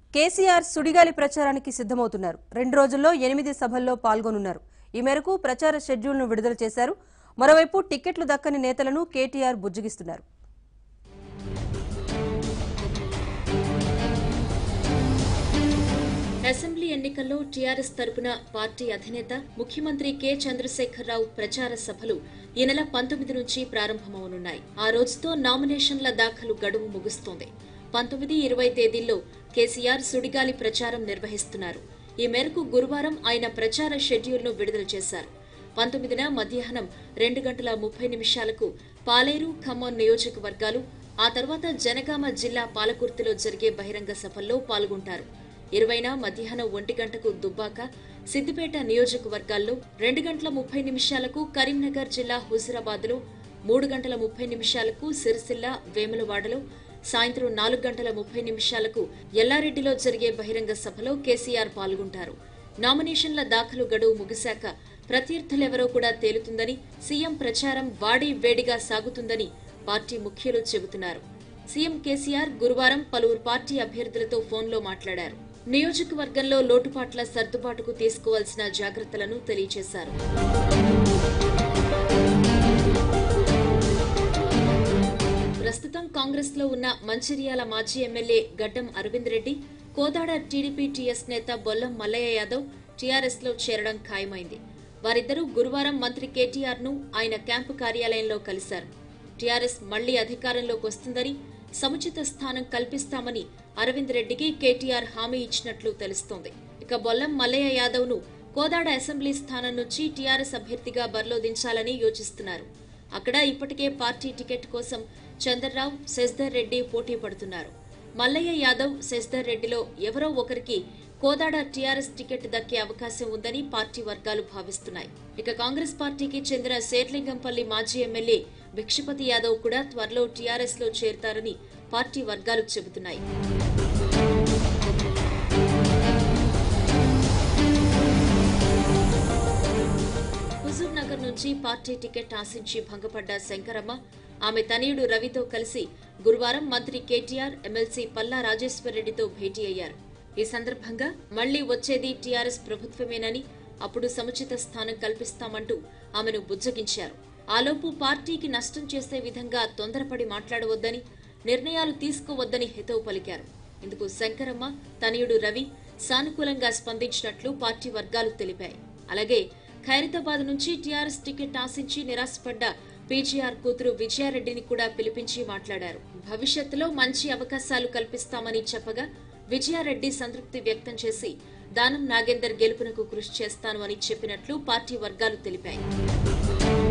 కేసీఆర్ సుడిగాలి ప్రచారానికి సిద్ధమవుతున్నారు రెండు రోజుల్లో ఎనిమిది సభల్లో పాల్గొనున్నారు ఈ మేరకు ప్రచార షెడ్యూల్ను విడుదల చేశారు మరోవైపు టికెట్లు దక్కని నేతలను కేటీఆర్ బుజ్జగిస్తున్నారు అసెంబ్లీ ఎన్నికల్లో టీఆర్ఎస్ తరపున పార్టీ అధినేత ముఖ్యమంత్రి కె చంద్రశేఖరరావు ప్రచార సభలు ఈ నెల పంతొమ్మిది నుంచి ప్రారంభమవనున్నాయి ఆ రోజుతో నామినేషన్ల దాఖలు గడువు ముగుస్తోంది పంతొమ్మిది ఇరవై తేదీల్లో కేసీఆర్ సుడిగాలి ప్రచారం నిర్వహిస్తున్నారు ఈ మేరకు గురువారం ఆయన ప్రచార షెడ్యూల్ను విడుదల చేశారు పంతొమ్మిదిన మధ్యాహ్నం రెండు గంటల ముప్పై నిమిషాలకు పాలేరు ఖమ్మం నియోజకవర్గాలు ఆ తర్వాత జనగామ జిల్లా పాలకుర్తిలో జరిగే బహిరంగ సభల్లో పాల్గొంటారు ఇరవైన మధ్యాహ్నం ఒంటి గంటకు దుబ్బాక సిద్దిపేట నియోజకవర్గాల్లో రెండు గంటల ముప్పై నిమిషాలకు కరీంనగర్ జిల్లా హుజురాబాద్లో మూడు గంటల ముప్పై నిమిషాలకు సిరిసిల్ల వేములవాడలో సాయంత్రం నాలుగు గంటల ముప్పై నిమిషాలకు ఎల్లారెడ్డిలో జరిగే బహిరంగ సభలో కేసీఆర్ పాల్గొంటారు నామినేషన్ల దాఖలు గడువు ముగిశాక ప్రత్యర్థులెవరో కూడా తేలుతుందని సీఎం ప్రచారం వాడి వేడిగా సాగుతుందని పార్టీ ముఖ్యులు చెబుతున్నారు సీఎం కేసీఆర్ గురువారం పలువురు పార్టీ అభ్యర్థులతో ఫోన్లో మాట్లాడారు నియోజకవర్గంలో లోటుపాట్ల సర్దుబాటుకు తీసుకోవాల్సిన జాగ్రత్తలను తెలియజేశారు ప్రస్తుతం కాంగ్రెస్ లో ఉన్న మంచిర్యాల మాజీ ఎమ్మెల్యే గడ్డం అరవింద్ రెడ్డి కోదాడ టీడీపీ టీఎస్ నేత బొల్లం మల్లయ్య యాదవ్ టీఆర్ఎస్ లో చేరడం ఖాయమైంది వారిద్దరూ గురువారం మంత్రి కేటీఆర్ ను ఆయన క్యాంపు కార్యాలయంలో కలిశారు టీఆర్ఎస్ మళ్లీ అధికారంలోకి వస్తుందని సముచిత స్థానం కల్పిస్తామని అరవింద్ రెడ్డికి కేటీఆర్ హామీ ఇచ్చినట్లు తెలుస్తోంది ఇక బొల్లం మల్లయ్య యాదవ్ ను కోదాడ అసెంబ్లీ స్థానం నుంచి టీఆర్ఎస్ అభ్యర్థిగా బరిలో దించాలని యోచిస్తున్నారు అక్కడ ఇప్పటికే పార్టీ టికెట్ కోసం చంద్రరావు శశిధర్ రెడ్డి పోటీ పడుతున్నారు మల్లయ్య యాదవ్ శశిధర్ రెడ్డిలో ఎవరో ఒకరికి కోదాడ టీఆర్ఎస్ టికెట్ దక్కే అవకాశం ఉందని పార్టీ వర్గాలు భావిస్తున్నాయి ఇక కాంగ్రెస్ పార్టీకి చెందిన శేర్లింగంపల్లి మాజీ ఎమ్మెల్యే భిక్షపతి యాదవ్ కూడా త్వరలో టీఆర్ఎస్ లో చేరతారని పార్టీ వర్గాలు చెబుతున్నాయి హుజూర్ నగర్ నుంచి పార్టీ టికెట్ ఆశించి భంగపడ్డ శంకరమ్మ ఆమె తనయుడు రవితో కలిసి గురువారం మంత్రి కేటీఆర్ ఎమ్మెల్సీ పల్లా రాజేశ్వరరెడ్డితో భేటీ అయ్యారు ఈ సందర్భంగా మళ్లీ వచ్చేది టీఆర్ఎస్ ప్రభుత్వమేనని అప్పుడు సముచిత స్థానం కల్పిస్తామంటూ ఆమెను బుజ్జగించారు ఆలోపు పార్టీకి నష్టం చేసే విధంగా తొందరపడి మాట్లాడవద్దని నిర్ణయాలు తీసుకోవద్దని హితవు పలికారు ఇందుకు శంకరమ్మ తనయుడు రవి సానుకూలంగా స్పందించినట్లు పార్టీ వర్గాలు తెలిపాయి అలాగే ఖైరతాబాద్ నుంచి టీఆర్ఎస్ టికెట్ ఆశించి నిరాశపడ్డ పీజీఆర్ కూతురు విజయారెడ్డిని కూడా పిలిపించి మాట్లాడారు భవిష్యత్తులో మంచి అవకాశాలు కల్పిస్తామని చెప్పగా విజయారెడ్డి సంతృప్తి వ్యక్తం చేసి దానం నాగేందర్ గెలుపునకు కృషి చేస్తాను అని చెప్పినట్లు పార్టీ వర్గాలు తెలిపాయి